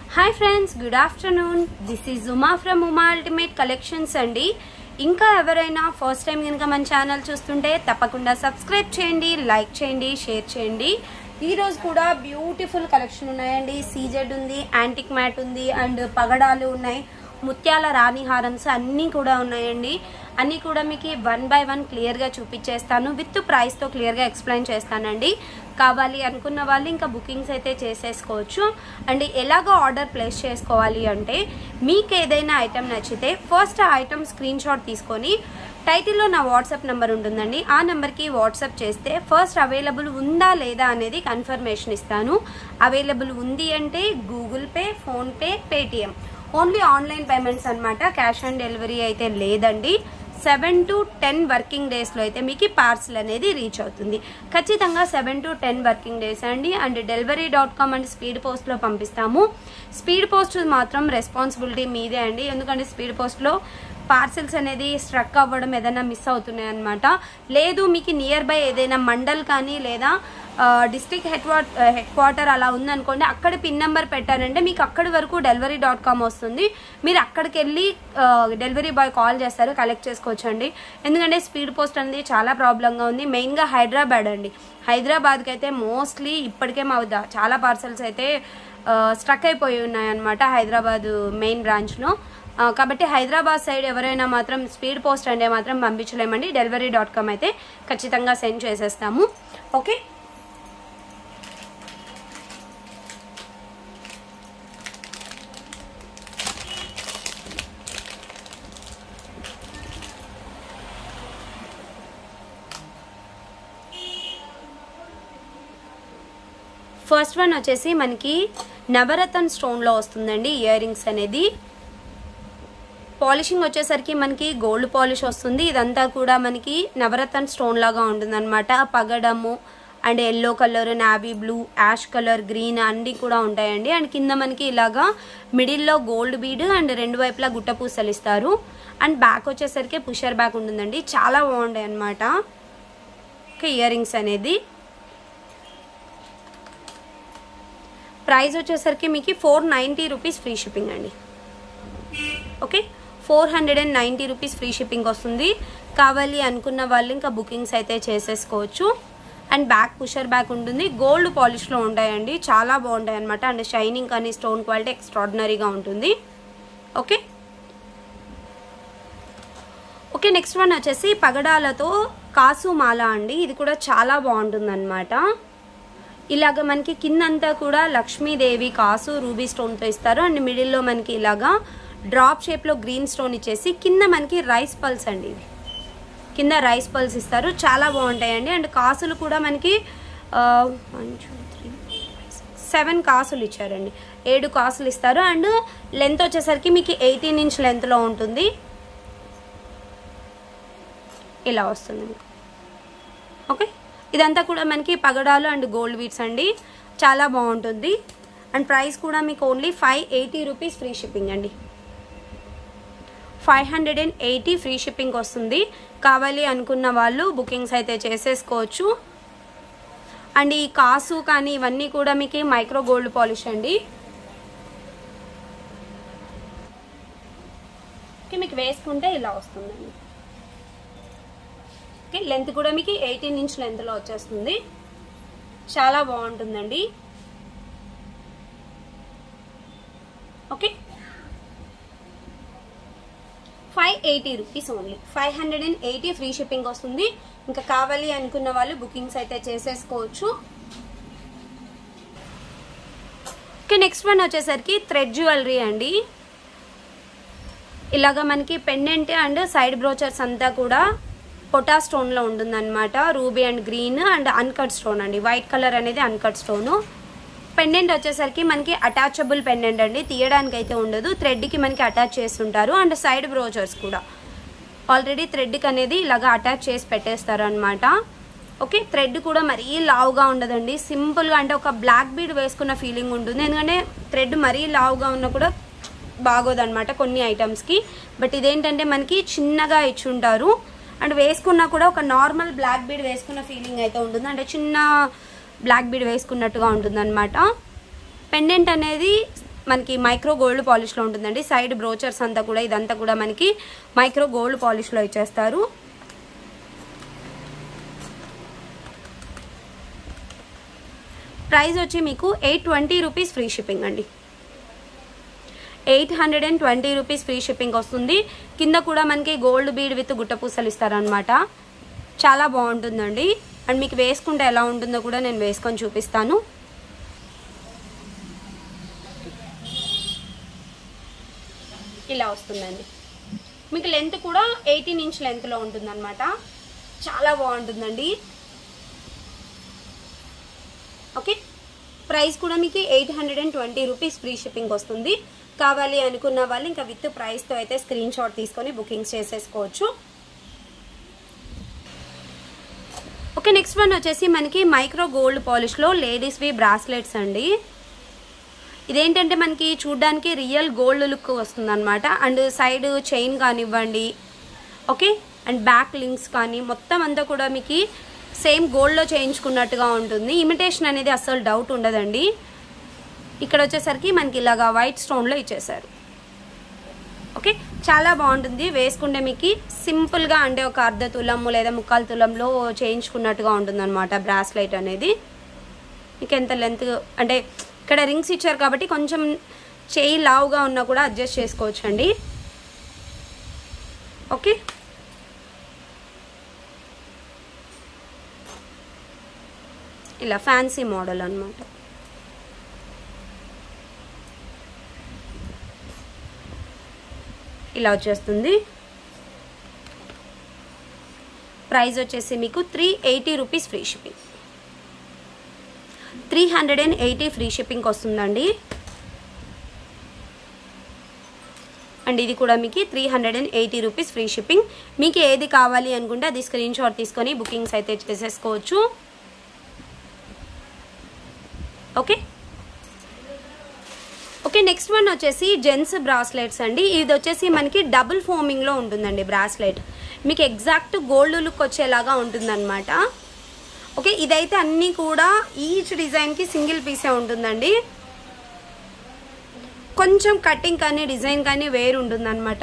hi friends good afternoon this is Uma from Uma ultimate collections అండి ఇంకా ఎవరైనా ఫస్ట్ టైం కనుక మన ఛానల్ చూస్తుంటే తప్పకుండా సబ్స్క్రైబ్ చేయండి లైక్ చేయండి షేర్ చేయండి ఈ రోజు కూడా బ్యూటిఫుల్ కలెక్షన్ ఉన్నాయండి సీజెడ్ ఉంది యాంటిక్ మ్యాట్ ఉంది అండ్ పగడాలు ఉన్నాయి ముత్యాల రాణి హారమ్స్ అన్నీ కూడా ఉన్నాయండి అన్నీ కూడా మీకు వన్ బై వన్ క్లియర్గా చూపించేస్తాను విత్ ప్రైస్తో క్లియర్గా ఎక్స్ప్లెయిన్ చేస్తానండి కావాలి అనుకున్న వాళ్ళు ఇంకా బుకింగ్స్ అయితే చేసేసుకోవచ్చు అండ్ ఎలాగో ఆర్డర్ ప్లేస్ చేసుకోవాలి అంటే మీకు ఏదైనా ఐటెం నచ్చితే ఫస్ట్ ఆ ఐటెం స్క్రీన్ షాట్ తీసుకొని టైటిల్లో నా వాట్సాప్ నెంబర్ ఉంటుందండి ఆ నెంబర్కి వాట్సాప్ చేస్తే ఫస్ట్ అవైలబుల్ ఉందా లేదా అనేది కన్ఫర్మేషన్ ఇస్తాను అవైలబుల్ ఉంది అంటే Google Pay PhonePe Paytm only online payments అనమాట క్యాష్ ఆన్ డెలివరీ అయితే లేదండి సెవెన్ టు టెన్ వర్కింగ్ డేస్లో అయితే మీకు పార్సల్ అనేది రీచ్ అవుతుంది ఖచ్చితంగా seven to ten working days అండి and delivery dot com and speed పోస్ట్లో పంపిస్తాము స్పీడ్ పోస్ట్ మాత్రం రెస్పాన్సిబిలిటీ మీదే అండి ఎందుకంటే స్పీడ్ పోస్ట్లో పార్సిల్స్ అనేది స్ట్రక్ అవ్వడం ఏదైనా మిస్ అవుతున్నాయి అనమాట లేదు మీకు నియర్ బై ఏదైనా మండల్ కానీ లేదా డిస్ట్రిక్ట్ హెడ్ హెడ్ క్వార్టర్ అలా ఉందనుకోండి అక్కడ పిన్ నెంబర్ పెట్టారంటే మీకు అక్కడి వరకు డెలివరీ డాట్ కామ్ వస్తుంది మీరు అక్కడికి వెళ్ళి డెలివరీ బాయ్ కాల్ చేస్తారు కలెక్ట్ చేసుకోవచ్చండి ఎందుకంటే స్పీడ్ పోస్ట్ అనేది చాలా ప్రాబ్లంగా ఉంది మెయిన్గా హైదరాబాద్ అండి హైదరాబాద్కి అయితే మోస్ట్లీ ఇప్పటికే మా ద- చాలా పార్సల్స్ అయితే స్ట్రక్ అయిపోయి ఉన్నాయన్నమాట హైదరాబాద్ మెయిన్ బ్రాంచ్లో ఆ, కాబట్టి హైదరాబాద్ సైడ్ ఎవరైనా మాత్రం స్పీడ్ పోస్ట్ అంటే మాత్రం పంపించలేమండి డెలివరీ డాట్ కామ్ అయితే ఖచ్చితంగా సెండ్ చేసేస్తాము ఓకే ఫస్ట్ వన్ వచ్చేసి మనకి నవరత్న్ స్టోన్లో వస్తుందండి ఇయర్ రింగ్స్ అనేది పాలిషింగ్ వచ్చేసరికి మనకి గోల్డ్ పాలిష్ వస్తుంది ఇదంతా కూడా మనకి నవరత్న స్టోన్ లాగా ఉంటుందన్నమాట పగడము and yellow colour navy blue ash colour green అన్నీ కూడా ఉంటాయండి అండ్ కింద మనకి ఇలాగా మిడిల్లో గోల్డ్ బీడ్ అండ్ రెండు వైపులా గుట్ట పూసలు ఇస్తారు అండ్ బ్యాక్ వచ్చేసరికి పుషర్ బ్యాక్ ఉంటుందండి చాలా బాగుంటాయి అనమాట ఇయర్ రింగ్స్ అనేది ప్రైస్ వచ్చేసరికి మీకు four ninety rupees free shipping అండి okay four hundred and ninety rupees free shipping వస్తుంది కావాలి అనుకున్న వాళ్ళు ఇంకా బుకింగ్స్ అయితే చేసేసుకోవచ్చు అండ్ బ్యాక్ పుషర్ బ్యాక్ ఉంటుంది గోల్డ్ పాలిష్లో ఉంటాయండి చాలా బాగుంటాయి అనమాట అండ్ షైనింగ్ కానీ స్టోన్ క్వాలిటీ ఎక్స్ట్రాడినరీగా ఉంటుంది ఓకే ఓకే నెక్స్ట్ వన్ వచ్చేసి పగడాలతో కాసు మాల అండి ఇది కూడా చాలా బాగుంటుంది అనమాట ఇలాగ మనకి కిందంతా కూడా లక్ష్మీదేవి కాసు రూబీ స్టోన్తో ఇస్తారు అండ్ మిడిల్లో మనకి ఇలాగా డ్రాప్ షేప్లో గ్రీన్ స్టోన్ ఇచ్చేసి కింద మనకి రైస్ పల్స్ అండి ఇవి కింద రైస్ పల్స్ ఇస్తారు చాలా బాగుంటాయండి అండ్ కాసులు కూడా మనకి వన్ టూ త్రీ సెవెన్ కాసులు ఇచ్చారండి ఏడు కాసులు ఇస్తారు అండ్ లెంత్ వచ్చేసరికి మీకు ఎయిటీన్ ఇంచ్ లెంత్లో ఉంటుంది ఇలా వస్తుంది మీకు ఓకే ఇదంతా కూడా మనకి పగడాలు అండ్ గోల్డ్ బీట్స్ అండి చాలా బాగుంటుంది అండ్ ప్రైస్ కూడా మీకు only five eighty rupees free shipping అండి five hundred and eighty free shipping వస్తుంది కావాలి అనుకున్న వాళ్ళు బుకింగ్స్ అయితే చేసేసుకోవచ్చు అండ్ ఈ కాసు కానీ ఇవన్నీ కూడా మీకు మైక్రో గోల్డ్ పాలిష్ అండి ఓకే మీకు వేసుకుంటే ఇలా వస్తుందండి ఓకే లెంత్ కూడా మీకు ఎయిటీన్ ఇంచ్ లెంత్లో వచ్చేస్తుంది చాలా బాగుంటుందండి okay five eighty rupees only five hundred and eighty free shipping వస్తుంది ఇంకా కావాలి అనుకున్న వాళ్ళు బుకింగ్స్ అయితే చేసేసుకోవచ్చు ఓకే నెక్స్ట్ వన్ వచ్చేసరికి థ్రెడ్ జ్యువెలరీ అండి ఇలాగా మనకి పెండెంట్ అండ్ సైడ్ బ్రోచర్స్ అంతా కూడా పొటా స్టోన్లో ఉంటుందన్నమాట ruby and green and uncut stone అండి వైట్ కలర్ అనేది అన్కట్ స్టోను పెండెంట్ వచ్చేసరికి మనకి అటాచబుల్ పెండెంట్ అండి తీయడానికి అయితే ఉండదు థ్రెడ్కి మనకి అటాచ్ చేస్తుంటారు అండ్ సైడ్ బ్రోచర్స్ కూడా ఆల్రెడీ థ్రెడ్కి అనేది ఇలాగా అటాచ్ చేసి పెట్టేస్తారు అనమాట ఓకే థ్రెడ్ కూడా మరీ లావుగా ఉండదండి సింపుల్గా అంటే ఒక బ్లాక్ బీడ్ వేసుకున్న ఫీలింగ్ ఉంటుంది ఎందుకంటే థ్రెడ్ మరీ లావుగా ఉన్నా కూడా బాగోదన్నమాట కొన్ని ఐటమ్స్కి బట్ ఇదేంటంటే మనకి చిన్నగా ఇచ్చుంటారు అండ్ వేసుకున్నా కూడా ఒక నార్మల్ బ్లాక్ బీడ్ వేసుకున్న ఫీలింగ్ అయితే ఉంటుంది అంటే చిన్న బ్లాక్ బీడ్ వేసుకున్నట్టుగా ఉంటుంది అనమాట పెండెంట్ అనేది మనకి మైక్రో గోల్డ్ పాలిష్లో ఉంటుందండి సైడ్ బ్రోచర్స్ అంతా కూడా ఇదంతా కూడా మనకి మైక్రో గోల్డ్ పాలిష్లో ఇచ్చేస్తారు ప్రైస్ వచ్చి మీకు eight twenty rupees free shipping అండి eight hundred and twenty rupees free shipping వస్తుంది కింద కూడా మనకి గోల్డ్ బీడ్ విత్ గుట్టపూసలు ఇస్తారనమాట చాలా బాగుంటుందండి అండ్ మీకు వేసుకుంటే ఎలా ఉంటుందో కూడా నేను వేసుకొని చూపిస్తాను ఇలా వస్తుందండి మీకు లెంత్ కూడా ఎయిటీన్ ఇంచ్ లెంత్లో ఉంటుందన్నమాట చాలా బాగుంటుందండి ఓకే ప్రైస్ కూడా మీకు eight hundred and twenty rupees free shipping వస్తుంది కావాలి అనుకున్న వాళ్ళు ఇంకా విత్ ప్రైస్తో అయితే స్క్రీన్ షాట్ తీసుకొని బుకింగ్స్ చేసేసుకోవచ్చు ఓకే నెక్స్ట్ వన్ వచ్చేసి మనకి మైక్రో గోల్డ్ పాలిష్లో లేడీస్వి బ్రాస్లెట్స్ అండి ఇదేంటంటే మనకి చూడ్డానికి రియల్ గోల్డ్ లుక్ వస్తుంది అనమాట అండ్ సైడ్ చైన్ కానివ్వండి ఓకే అండ్ బ్యాక్ లింక్స్ కానీ మొత్తం అంతా కూడా మీకు సేమ్ గోల్డ్లో చేయించుకున్నట్టుగా ఉంటుంది ఇమిటేషన్ అనేది అస్సలు డౌట్ ఉండదండి ఇక్కడ వచ్చేసరికి మనకి ఇలాగా వైట్ స్టోన్లో ఇచ్చేసారు ఓకే చాలా బాగుంటుంది వేసుకుంటే మీకు సింపుల్గా అంటే ఒక అర్ధ తులము లేదా ముక్కాలు తులంలో చేయించుకున్నట్టుగా ఉంటుంది అనమాట బ్రాస్లైట్ అనేది మీకు ఎంత లెంత్ అంటే ఇక్కడ రింగ్స్ ఇచ్చారు కాబట్టి కొంచెం చేయి లావుగా ఉన్నా కూడా అడ్జస్ట్ చేసుకోవచ్చు అండి ఓకే ఇలా ఫ్యాన్సీ మోడల్ అనమాట ఇలా వచ్చేస్తుంది ప్రైస్ వచ్చేసి మీకు three eighty rupees free shipping three hundred and eighty free షిప్పింగ్కి వస్తుందండి అండ్ ఇది కూడా మీకు three hundred and eighty rupees free shipping మీకు ఏది కావాలి అనుకుంటే అది స్క్రీన్ షాట్ తీసుకొని బుకింగ్స్ అయితే చేసేసుకోవచ్చు ఓకే ఓకే నెక్స్ట్ వన్ వచ్చేసి జెంట్స్ బ్రాస్లెట్స్ అండి ఇది వచ్చేసి మనకి డబుల్ ఫోమింగ్లో ఉంటుందండి బ్రాస్లెట్ మీకు ఎగ్జాక్ట్ గోల్డ్ లుక్ వచ్చేలాగా ఉంటుందన్నమాట ఓకే ఇదైతే అన్నీ కూడా ఈచ్ డిజైన్కి సింగిల్ పీసే ఉంటుందండి కొంచెం కటింగ్ కానీ డిజైన్ కానీ వేరు ఉంటుందన్నమాట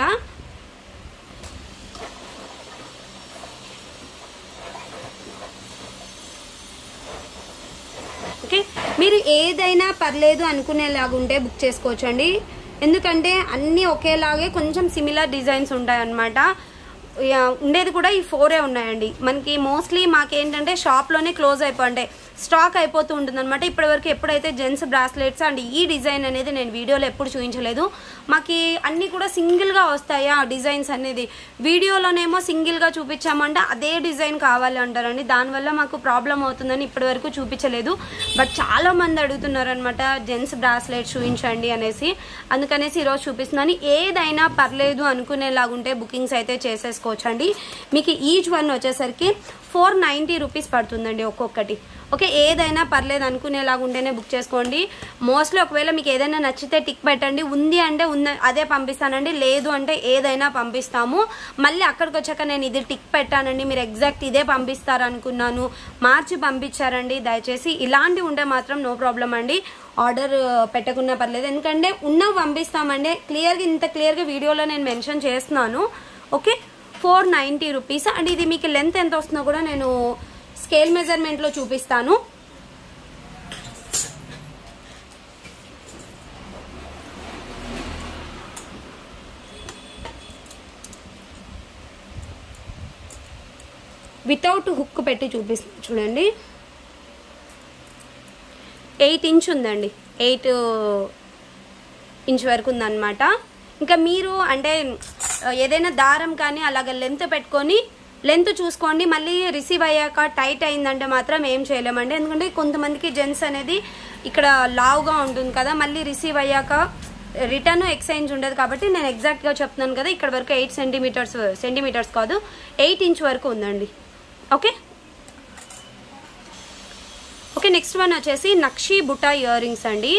ఓకే మీరు ఏదైనా పర్లేదు అనుకునేలాగుంటే బుక్ చేసుకోవచ్చు అండి ఎందుకంటే అన్నీ ఒకేలాగే కొంచెం సిమిలర్ డిజైన్స్ ఉంటాయన్నమాట యా, ఉండేది కూడా ఈ ఫోరే ఉన్నాయండి మనకి మోస్ట్లీ మాకేంటంటే షాప్లోనే క్లోజ్ అయిపోయి స్టాక్ అయిపోతూ ఉంటుంది అనమాట ఇప్పటివరకు ఎప్పుడైతే జెంట్స్ బ్రాస్లెట్స్ అండ్ ఈ డిజైన్ అనేది నేను వీడియోలో ఎప్పుడు చూపించలేదు మాకు అన్నీ కూడా సింగిల్గా వస్తాయా ఆ డిజైన్స్ అనేది వీడియోలోనేమో సింగిల్గా చూపించామంటే అదే డిజైన్ కావాలి అంటారండి దానివల్ల మాకు ప్రాబ్లం అవుతుందని ఇప్పటివరకు చూపించలేదు బట్ చాలా మంది అడుగుతున్నారు అనమాట జెంట్స్ బ్రాస్లెట్ చూపించండి అనేసి అందుకనేసి ఈరోజు చూపిస్తున్నాను ఏదైనా పర్లేదు అనుకునేలాగుంటే బుకింగ్స్ అయితే చేసేసుకోవచ్చండి మీకు ఈచ్ వన్ వచ్చేసరికి ఫోర్ నైంటీ రూపీస్ పడుతుందండి ఒక్కొక్కటి ఓకే ఏదైనా పర్లేదు అనుకునేలాగా ఉంటేనే బుక్ చేసుకోండి మోస్ట్లీ ఒకవేళ మీకు ఏదైనా నచ్చితే టిక్ పెట్టండి ఉంది అంటే ఉన్న అదే పంపిస్తానండి లేదు అంటే ఏదైనా పంపిస్తాము మళ్ళీ అక్కడికి వచ్చాక నేను ఇది టిక్ పెట్టానండి మీరు ఎగ్జాక్ట్ ఇదే పంపిస్తారు అనుకున్నాను మార్చి పంపించారండి దయచేసి ఇలాంటివి ఉంటే మాత్రం నో ప్రాబ్లం అండి ఆర్డర్ పెట్టకున్నా పర్లేదు ఎందుకంటే ఉన్నవి పంపిస్తామండి క్లియర్గా ఇంత క్లియర్గా వీడియోలో నేను మెన్షన్ చేస్తున్నాను okay four ninety rupees and ఇది మీకు లెంత్ ఎంత వస్తుందో కూడా నేను స్కేల్ మెజర్మెంట్లో చూపిస్తాను వితౌట్ హుక్ పెట్టి చూపిస్తాను చూడండి ఎయిట్ ఇంచ్ ఉందండి ఎయిట్ ఇంచ్ వరకు ఉందన్నమాట ఇంకా మీరు అంటే ఏదైనా దారం కానీ అలాగ లెంత్ పెట్టుకొని లెంత్ చూసుకోండి మళ్ళీ రిసీవ్ అయ్యాక టైట్ అయిందంటే మాత్రం ఏం చేయలేమండి ఎందుకంటే కొంతమందికి జెంట్స్ అనేది ఇక్కడ లావుగా ఉంటుంది కదా మళ్ళీ రిసీవ్ అయ్యాక రిటర్న్ ఎక్స్చేంజ్ ఉండదు కాబట్టి నేను ఎగ్జాక్ట్గా చెప్తున్నాను కదా ఇక్కడ వరకు ఎయిట్ సెంటీమీటర్స్ సెంటీమీటర్స్ కాదు ఎయిట్ ఇంచ్ వరకు ఉందండి ఓకే ఓకే నెక్స్ట్ వన్ వచ్చేసి నక్షి బుటా ఇయర్ రింగ్స్ అండి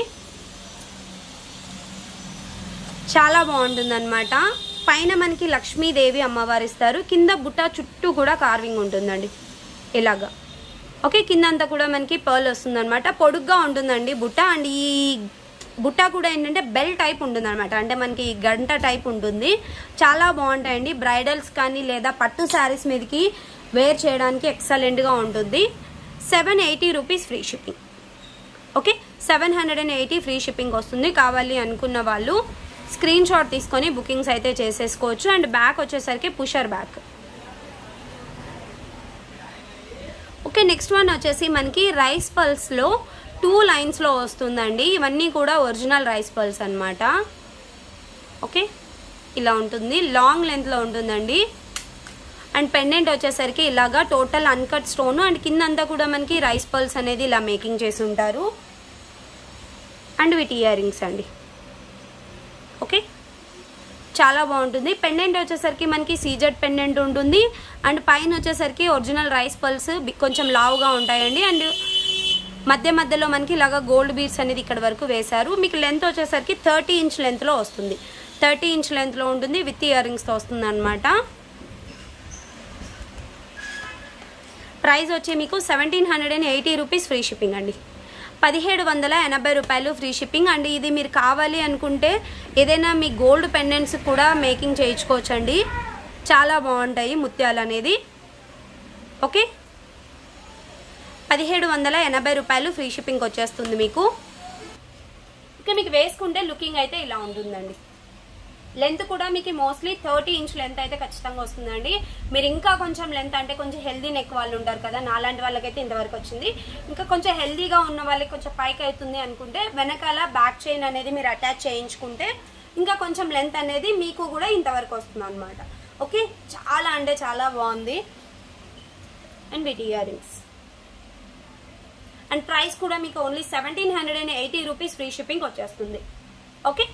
చాలా బాగుంటుందన్నమాట పైన మనకి లక్ష్మీదేవి అమ్మవారు ఇస్తారు కింద బుట్ట చుట్టూ కూడా కార్వింగ్ ఉంటుందండి ఇలాగా ఓకే కింద అంతా కూడా మనకి పర్ల్ వస్తుందన్నమాట పొడుగ్గా ఉంటుందండి బుట్ట అండ్ ఈ బుట్ట కూడా ఏంటంటే బెల్ టైప్ ఉంటుంది అనమాట అంటే మనకి గంట టైప్ ఉంటుంది చాలా బాగుంటాయండి బ్రైడల్స్ కానీ లేదా పట్టు శారీస్ మీదకి వేర్ చేయడానికి ఎక్సలెంట్గా ఉంటుంది seven eighty rupees free shipping okay seven hundred and eighty free shipping వస్తుంది కావాలి అనుకున్న వాళ్ళు స్క్రీన్ షాట్ తీసుకొని బుకింగ్స్ అయితే చేసేసుకోవచ్చు అండ్ బ్యాక్ వచ్చేసరికి pusher back okay next one వచ్చేసి మనకి రైస్ పల్స్లో టూ లైన్స్లో వస్తుందండి ఇవన్నీ కూడా ఒరిజినల్ రైస్ పల్స్ అనమాట ఓకే ఇలా ఉంటుంది లాంగ్ లెంత్లో ఉంటుందండి అండ్ పెండెంట్ వచ్చేసరికి ఇలాగా టోటల్ అన్కట్ స్టోన్ అండ్ కింద అంతా కూడా మనకి రైస్ పల్స్ అనేది ఇలా మేకింగ్ చేసి ఉంటారు అండ్ వీటి ఇయర్ రింగ్స్ అండి ఓకే చాలా బాగుంటుంది పెండెంట్ వచ్చేసరికి మనకి సీజెడ్ పెండెంట్ ఉంటుంది అండ్ పైన వచ్చేసరికి ఒరిజినల్ రైస్ పల్స్ కొంచెం లావుగా ఉంటాయండి అండ్ మధ్య మధ్యలో మనకి ఇలాగా గోల్డ్ బీడ్స్ అనేది ఇక్కడ వరకు వేశారు మీకు లెంత్ వచ్చేసరికి థర్టీ ఇంచ్ లెంత్లో వస్తుంది థర్టీ ఇంచ్ లెంత్లో ఉంటుంది విత్ ఇయర్ రింగ్స్తో వస్తుంది అనమాట ప్రైస్ వచ్చి మీకు seventeen hundred and eighty rupees free shipping అండి పదిహేడు వందల ఎనభై రూపాయలు ఫ్రీ షిప్పింగ్ అండ్ ఇది మీరు కావాలి అనుకుంటే ఏదైనా మీ గోల్డ్ పెండెంట్స్ కూడా మేకింగ్ చేయించుకోవచ్చండి చాలా బాగుంటాయి ముత్యాలు అనేది ఓకే పదిహేడు వందల ఎనభై రూపాయలు ఫ్రీ షిప్పింగ్ వచ్చేస్తుంది మీకు ఇంకా మీకు వేసుకుంటే లుకింగ్ అయితే ఇలా ఉంటుందండి లెంత్ కూడా మీకు మోస్ట్లీ థర్టీ ఇంచ్ లెంత్ అయితే ఖచ్చితంగా వస్తుందండి మీరు ఇంకా కొంచెం లెంత్ అంటే కొంచెం హెల్దీ నెక్ వాళ్ళు ఉంటారు కదా నాలాంటి వాళ్ళకైతే ఇంతవరకు వచ్చింది ఇంకా కొంచెం హెల్దీగా ఉన్న వాళ్ళకి కొంచెం పైకి అవుతుంది అనుకుంటే వెనకాల బ్యాక్ చైన్ అనేది మీరు అటాచ్ చేయించుకుంటే ఇంకా కొంచెం లెంత్ అనేది మీకు కూడా ఇంతవరకు వస్తుంది అనమాట ఓకే చాలా అంటే చాలా బాగుంది అండ్ వీటి ఇయర్ రింగ్స్ అండ్ ప్రైస్ కూడా మీకు only seventeen hundred and eighty rupees free shipping వచ్చేస్తుంది ఓకే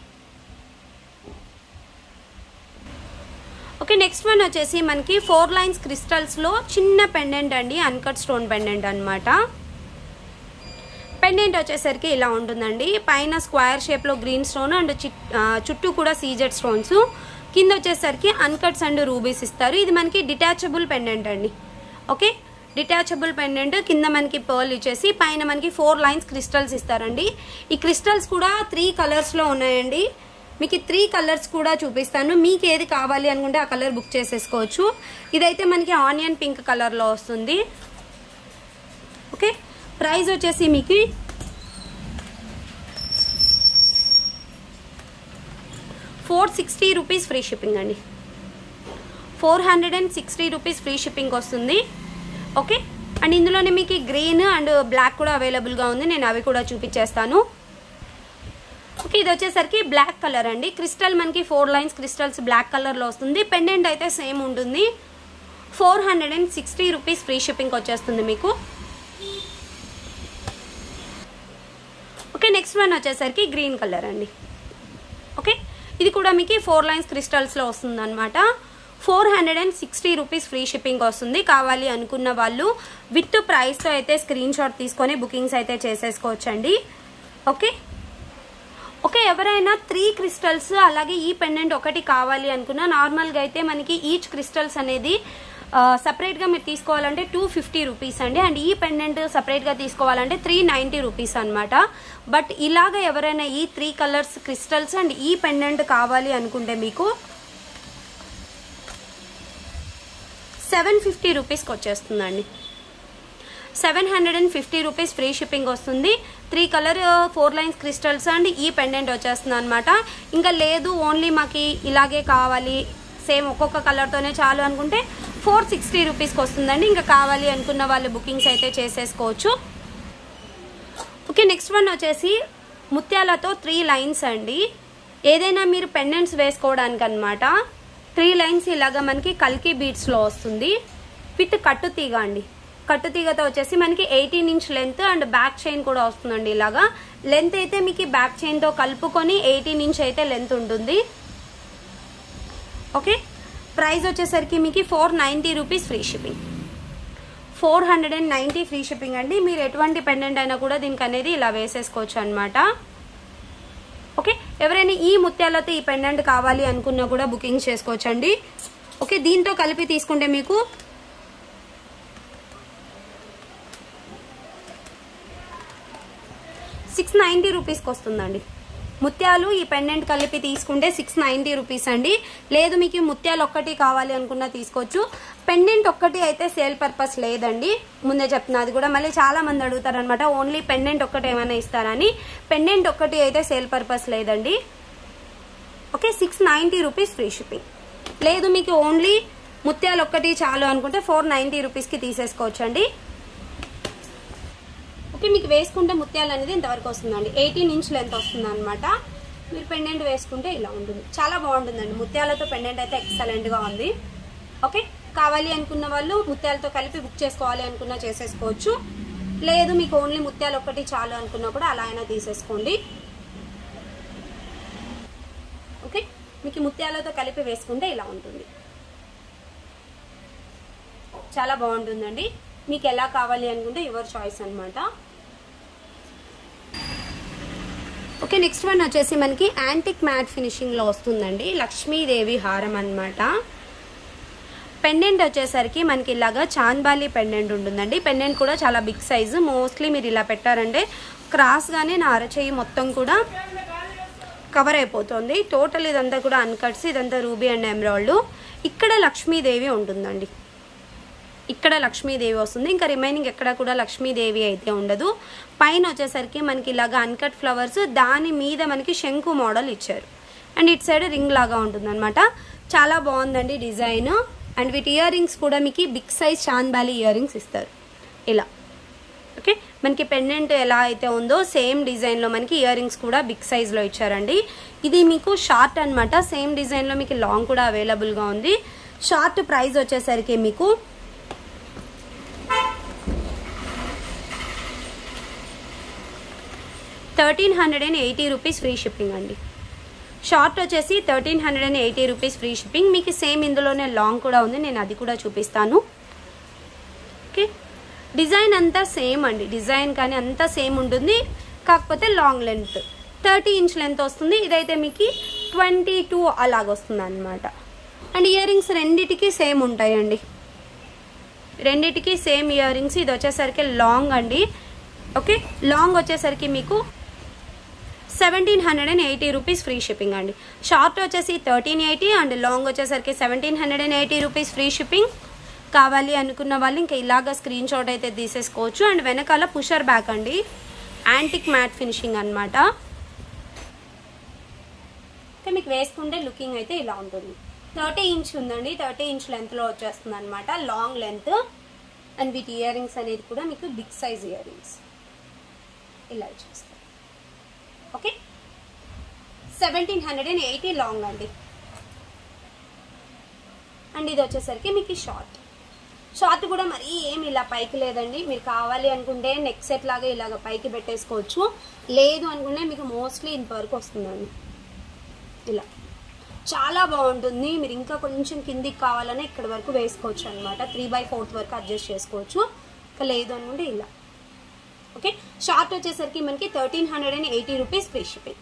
ఓకే నెక్స్ట్ వన్ వచ్చేసి మనకి ఫోర్ లైన్స్ క్రిస్టల్స్లో చిన్న పెండెంట్ అండి అన్కట్ స్టోన్ పెండెంట్ అనమాట పెండెంట్ వచ్చేసరికి ఇలా ఉంటుందండి పైన స్క్వేర్ షేప్లో గ్రీన్ స్టోన్ అండ్ చుట్టూ కూడా సీజెడ్ స్టోన్స్ కింద వచ్చేసరికి అన్కట్స్ అండ్ రూబీస్ ఇస్తారు ఇది మనకి డిటాచబుల్ పెండెంట్ అండి ఓకే డిటాచబుల్ పెండెంట్ కింద మనకి పర్ల్ ఇచ్చేసి పైన మనకి ఫోర్ లైన్స్ క్రిస్టల్స్ ఇస్తారండి ఈ క్రిస్టల్స్ కూడా త్రీ కలర్స్లో ఉన్నాయండి మీకు త్రీ కలర్స్ కూడా చూపిస్తాను మీకు ఏది కావాలి అనుకుంటే ఆ కలర్ బుక్ చేసేసుకోవచ్చు ఇదైతే మనకి ఆనియన్ పింక్ కలర్లో వస్తుంది ఓకే ప్రైస్ వచ్చేసి మీకు four sixty rupees free shipping అండి four hundred and sixty rupees free shipping వస్తుంది ఓకే అండ్ ఇందులోనే మీకు గ్రీన్ అండ్ బ్లాక్ కూడా అవైలబుల్గా ఉంది నేను అవి కూడా చూపించేస్తాను ఓకే ఇది వచ్చేసరికి బ్లాక్ కలర్ అండి క్రిస్టల్ మనకి ఫోర్ లైన్స్ క్రిస్టల్స్ బ్లాక్ కలర్లో వస్తుంది పెండెంట్ అయితే సేమ్ ఉంటుంది four hundred and sixty rupees free shipping వచ్చేస్తుంది మీకు ఓకే నెక్స్ట్ వన్ వచ్చేసరికి గ్రీన్ కలర్ అండి ఓకే ఇది కూడా మీకు ఫోర్ లైన్స్ క్రిస్టల్స్లో వస్తుంది అనమాట four hundred and sixty rupees free shipping వస్తుంది కావాలి అనుకున్న వాళ్ళు విత్ ప్రైస్తో అయితే స్క్రీన్ షాట్ తీసుకొని బుకింగ్స్ అయితే చేసేసుకోవచ్చండి ఓకే ఓకే ఎవరైనా త్రీ క్రిస్టల్స్ అలాగే ఈ పెండెంట్ ఒకటి కావాలి అనుకున్నా నార్మల్గా అయితే మనకి ఈచ్ క్రిస్టల్స్ అనేది సపరేట్గా మీరు తీసుకోవాలంటే టూ ఫిఫ్టీ రూపీస్ అండి అండ్ ఈ పెండెంట్ సపరేట్గా తీసుకోవాలంటే త్రీ నైంటీ రూపీస్ అనమాట బట్ ఇలాగ ఎవరైనా ఈ త్రీ కలర్స్ క్రిస్టల్స్ అండ్ ఈ పెండెంట్ కావాలి అనుకుంటే మీకు సెవెన్ ఫిఫ్టీ రూపీస్కి వచ్చేస్తుందండి seven hundred and fifty rupees free shipping వస్తుంది three colour four lines crystals and ఈ పెండెంట్ వచ్చేస్తుంది అనమాట ఇంకా లేదు ఓన్లీ మాకు ఇలాగే కావాలి సేమ్ ఒక్కొక్క కలర్తోనే చాలు అనుకుంటే ఫోర్ సిక్స్టీ రూపీస్కి వస్తుందండి ఇంకా కావాలి అనుకున్న వాళ్ళు బుకింగ్స్ అయితే చేసేసుకోవచ్చు ఓకే నెక్స్ట్ వన్ వచ్చేసి ముత్యాలతో త్రీ లైన్స్ అండి ఏదైనా మీరు పెండెంట్స్ వేసుకోవడానికి అనమాట త్రీ లైన్స్ ఇలాగా మనకి కల్కి బీడ్స్లో వస్తుంది విత్ కట్టు తీగ అండి కట్టు తీగతో వచ్చేసి మనకి eighteen inch length and back chain కూడా వస్తుందండి ఇలాగా లెంత్ అయితే మీకు బ్యాక్ చైన్తో కలుపుకొని ఎయిటీన్ ఇంచ్ అయితే లెంత్ ఉంటుంది ఓకే ప్రైస్ వచ్చేసరికి మీకు four ninety rupees free shipping four hundred and ninety free shipping అండి మీరు ఎటువంటి పెండెంట్ అయినా కూడా దీనికి అనేది ఇలా వేసేసుకోవచ్చు అనమాట ఓకే ఎవరైనా ఈ ముత్యాలతో ఈ పెండెంట్ కావాలి అనుకున్నా కూడా బుకింగ్ చేసుకోవచ్చు అండి ఓకే దీంతో కలిపి తీసుకుంటే మీకు సిక్స్ నైంటీ రూపీస్కి వస్తుందండి ముత్యాలు ఈ పెండెంట్ కలిపి తీసుకుంటే సిక్స్ నైంటీ రూపీస్ అండి లేదు మీకు ఈ ముత్యాలు ఒక్కటి కావాలి అనుకున్నా తీసుకోవచ్చు పెండెంట్ ఒక్కటి అయితే సేల్ పర్పస్ లేదండి ముందే చెప్తున్నా అది కూడా మళ్ళీ చాలా మంది అడుగుతారు అనమాట ఓన్లీ పెండెంట్ ఒక్కటి ఏమైనా ఇస్తారని పెండెంట్ ఒక్కటి అయితే సేల్ పర్పస్ లేదండి okay six ninety rupees free shipping లేదు మీకు ఓన్లీ ముత్యాలు ఒక్కటి చాలు అనుకుంటే ఫోర్ నైంటీ రూపీస్కి తీసేసుకోవచ్చు అండి ఓకే మీకు వేసుకుంటే ముత్యాలు అనేది ఇంతవరకు వస్తుందండి ఎయిటీన్ ఇంచ్ లెంత్ వస్తుంది అనమాట మీరు పెండెంట్ వేసుకుంటే ఇలా ఉంటుంది చాలా బాగుంటుందండి ముత్యాలతో పెండెంట్ అయితే ఎక్సలెంట్గా ఉంది ఓకే కావాలి అనుకున్న వాళ్ళు ముత్యాలతో కలిపి బుక్ చేసుకోవాలి అనుకున్నా చేసేసుకోవచ్చు లేదు మీకు ఓన్లీ ముత్యాలు ఒక్కటి చాలు అనుకున్నా కూడా అలా అయినా తీసేసుకోండి ఓకే మీకు ఈ ముత్యాలతో కలిపి వేసుకుంటే ఇలా ఉంటుంది చాలా బాగుంటుందండి మీకు ఎలా కావాలి అనుకుంటే యువర్ చాయిస్ అనమాట ఓకే నెక్స్ట్ వన్ వచ్చేసి మనకి యాంటిక్ మ్యాట్ ఫినిషింగ్లో వస్తుందండి లక్ష్మీదేవి హారం అనమాట పెండెంట్ వచ్చేసరికి మనకి ఇలాగా చాంద్బాలి పెండెంట్ ఉంటుందండి పెండెంట్ కూడా చాలా బిగ్ సైజు మోస్ట్లీ మీరు ఇలా పెట్టారంటే క్రాస్గానే నా అరచేయి మొత్తం కూడా కవర్ అయిపోతుంది టోటల్ ఇదంతా కూడా అన్కట్స్ ఇదంతా రూబీ అండ్ ఎమరాల్డ్ ఇక్కడ లక్ష్మీదేవి ఉంటుందండి ఇక్కడ లక్ష్మీదేవి వస్తుంది ఇంకా రిమైనింగ్ ఎక్కడ కూడా లక్ష్మీదేవి అయితే ఉండదు పైన వచ్చేసరికి మనకి ఇలాగా అన్కట్ ఫ్లవర్స్ దాని మీద మనకి శంకు మోడల్ ఇచ్చారు అండ్ ఇటు సైడ్ రింగ్ లాగా ఉంటుందన్నమాట చాలా బాగుందండి డిజైన్ అండ్ వీటి ఇయర్ రింగ్స్ కూడా మీకు big size chandbali earrings ఇస్తారు ఇలా ఓకే మనకి పెండెంట్ ఎలా అయితే ఉందో సేమ్ డిజైన్లో మనకి ఇయర్ రింగ్స్ కూడా బిగ్ సైజ్లో ఇచ్చారండి ఇది మీకు షార్ట్ అనమాట సేమ్ డిజైన్లో మీకు లాంగ్ కూడా అవైలబుల్గా ఉంది షార్ట్ ప్రైస్ వచ్చేసరికి మీకు thirteen hundred and eighty rupees free shipping అండి షార్ట్ వచ్చేసి thirteen hundred and eighty rupees free shipping మీకు సేమ్ ఇందులోనే లాంగ్ కూడా ఉంది నేను అది కూడా చూపిస్తాను ఓకే డిజైన్ అంతా సేమ్ అండి డిజైన్ కానీ అంతా సేమ్ ఉంటుంది కాకపోతే long length thirty inch length వస్తుంది ఇదైతే మీకు ట్వంటీ టూ అలాగొస్తుంది అనమాట అండ్ ఇయర్ రింగ్స్ రెండిటికి సేమ్ ఉంటాయండి రెండిటికి సేమ్ ఇయర్ రింగ్స్ ఇది వచ్చేసరికి లాంగ్ అండి ఓకే లాంగ్ వచ్చేసరికి మీకు seventeen hundred and eighty rupees free shipping అండి షార్ట్ వచ్చేసి థర్టీన్ ఎయిటీ అండ్ లాంగ్ వచ్చేసరికి seventeen hundred and eighty rupees free shipping కావాలి అనుకున్న వాళ్ళు ఇంకా ఇలాగ స్క్రీన్ షాట్ అయితే తీసేసుకోవచ్చు అండ్ వెనకాల పుషర్ బ్యాక్ అండి యాంటిక్ మ్యాట్ ఫినిషింగ్ అనమాట ఇంకా మీకు వేసుకుంటే లుకింగ్ అయితే ఇలా ఉంటుంది థర్టీ ఇంచ్ ఉందండి థర్టీ ఇంచ్ లెంత్లో వచ్చేస్తుంది అనమాట లాంగ్ లెంత్ అండ్ వీటి ఇయర్ రింగ్స్ అనేది కూడా మీకు బిగ్ సైజ్ ఇయర్ రింగ్స్ ఇలా వచ్చేస్తాయి okay seventeen hundred and eighty long అండి అండ్ ఇది వచ్చేసరికి మీకు షార్ట్ షార్ట్ కూడా మరీ ఏమి ఇలా పైకి లేదండి మీరు కావాలి అనుకుంటే నెక్ సెట్ లాగా ఇలాగ పైకి పెట్టేసుకోవచ్చు లేదు అనుకుంటే మీకు మోస్ట్లీ ఇంతవరకు వస్తుందండి ఇలా చాలా బాగుంటుంది మీరు ఇంకా కొంచెం కిందికి కావాలన్నా ఇక్కడ వరకు వేసుకోవచ్చు అనమాట త్రీ బై ఫోర్త్ వరకు అడ్జస్ట్ చేసుకోవచ్చు ఇంకా లేదు అనుకుంటే ఇలా ఓకే షార్ట్ వచ్చేసరికి మనకి thirteen hundred and eighty rupees free shipping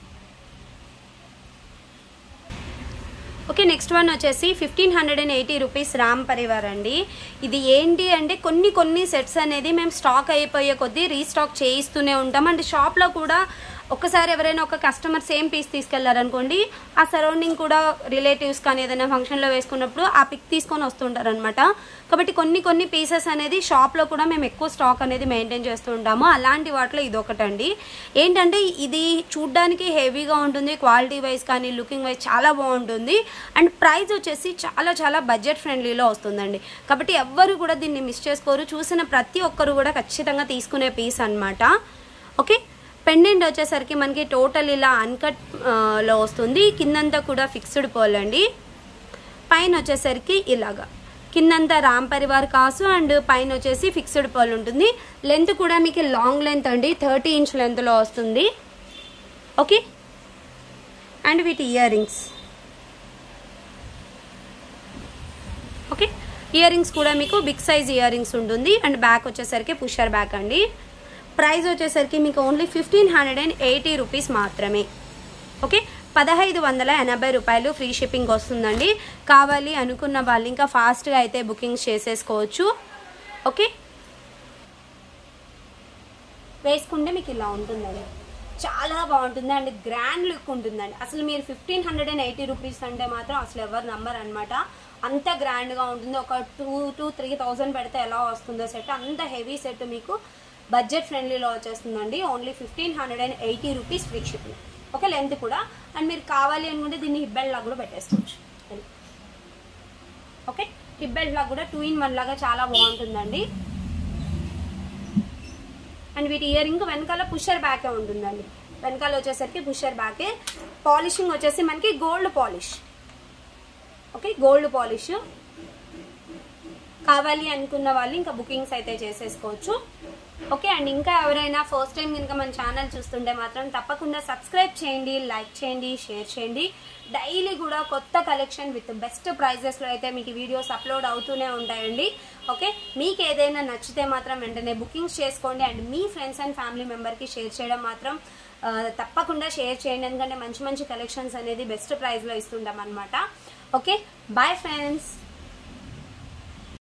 okay next one వచ్చేసి fifteen hundred and eighty rupees Ram Parivar అండి ఇది ఏంటి అంటే కొన్ని కొన్ని సెట్స్ అనేది మేము స్టాక్ అయిపోయే కొద్దీ రీస్టాక్ చేయిస్తూనే ఉంటాం అండ్ షాప్లో కూడా ఒక్కసారి ఎవరైనా ఒక కస్టమర్ సేమ్ పీస్ తీసుకెళ్లారనుకోండి ఆ సరౌండింగ్ కూడా రిలేటివ్స్ కానీ ఏదైనా ఫంక్షన్లో వేసుకున్నప్పుడు ఆ పిక్ తీసుకొని వస్తుంటారనమాట కాబట్టి కొన్ని కొన్ని పీసెస్ అనేది షాప్లో కూడా మేము ఎక్కువ స్టాక్ అనేది మెయింటైన్ చేస్తూ ఉంటాము అలాంటి వాటిలో ఇది ఒకటండి ఏంటంటే ఇది చూడ్డానికి హెవీగా ఉంటుంది క్వాలిటీ వైజ్ కానీ లుకింగ్ వైజ్ చాలా బాగుంటుంది అండ్ ప్రైస్ వచ్చేసి చాలా చాలా బడ్జెట్ ఫ్రెండ్లీలో వస్తుందండి కాబట్టి ఎవ్వరు కూడా దీన్ని మిస్ చేసుకోరు చూసిన ప్రతి ఒక్కరు కూడా ఖచ్చితంగా తీసుకునే పీస్ అనమాట ఓకే పెండెంట్ వచ్చేసరికి మనకి టోటల్ ఇలా అన్కట్ లో వస్తుంది కిందంతా కూడా ఫిక్స్డ్ పోల్ అండి పైన వచ్చేసరికి ఇలాగా కిందంతా రామ్ పరివార్ కాసు అండ్ పైన వచ్చేసి ఫిక్స్డ్ పోల్ ఉంటుంది లెంత్ కూడా మీకు లాంగ్ లెంత్ అండి థర్టీ ఇంచ్ లెంత్లో వస్తుంది ఓకే అండ్ వీటి year rings okay ear rings కూడా మీకు బిగ్ సైజ్ ఇయర్ రింగ్స్ ఉంటుంది అండ్ బ్యాక్ వచ్చేసరికి పుషర్ బ్యాక్ అండి ప్రైస్ వచ్చేసరికి మీకు only fifteen hundred and eighty rupees మాత్రమే ఓకే పదహైదు వందల ఎనభై రూపాయలు ఫ్రీ షిప్పింగ్ వస్తుందండి కావాలి అనుకున్న వాళ్ళు ఇంకా ఫాస్ట్గా అయితే బుకింగ్స్ చేసేసుకోవచ్చు ఓకే వేసుకుంటే మీకు ఇలా ఉంటుందండి చాలా బాగుంటుంది అండ్ గ్రాండ్ లుక్ ఉంటుందండి అసలు మీరు fifteen hundred and eighty rupees అంటే మాత్రం అసలు ఎవరు నంబర్ అనమాట అంత గ్రాండ్గా ఉంటుంది ఒక టూ టు త్రీ థౌజండ్ పెడితే ఎలా వస్తుందో సెట్ అంత హెవీ సెట్ మీకు బడ్జెట్ ఫ్రెండ్లీలో వచ్చేస్తుందండి only fifteen hundred and eighty rupees free shipping okay length కూడా అండ్ మీరు కావాలి అనుకుంటే దీన్ని హిబ్బెల్ లాగా కూడా పెట్టేసుకోవచ్చు ఓకే హిబ్బెల్ లాగా కూడా టూ ఇన్ వన్ లాగా చాలా బాగుంటుందండి అండ్ వీటి ఇయర్ రింగ్ వెనకాల పుషర్ బ్యాకే ఉంటుందండి వెనకాల వచ్చేసరికి పుషర్ బ్యాకే పాలిషింగ్ వచ్చేసి మనకి gold polish okay gold polish కావాలి అనుకున్న వాళ్ళు ఇంకా బుకింగ్స్ అయితే చేసేసుకోవచ్చు ఓకే అండ్ ఇంకా ఎవరైనా ఫస్ట్ టైం కనుక మన ఛానల్ చూస్తుంటే మాత్రం తప్పకుండా సబ్స్క్రైబ్ చేయండి లైక్ చేయండి షేర్ చేయండి డైలీ కూడా కొత్త కలెక్షన్ విత్ బెస్ట్ ప్రైజెస్లో అయితే మీకు వీడియోస్ అప్లోడ్ అవుతూనే ఉంటాయండి ఓకే మీకు ఏదైనా నచ్చితే మాత్రం వెంటనే బుకింగ్స్ చేసుకోండి అండ్ మీ ఫ్రెండ్స్ అండ్ ఫ్యామిలీ మెంబర్కి షేర్ చేయడం మాత్రం ఆ, తప్పకుండా షేర్ చేయండి ఎందుకంటే మంచి మంచి కలెక్షన్స్ అనేది బెస్ట్ ప్రైస్లో ఇస్తుంటాం అనమాట ఓకే బాయ్ ఫ్రెండ్స్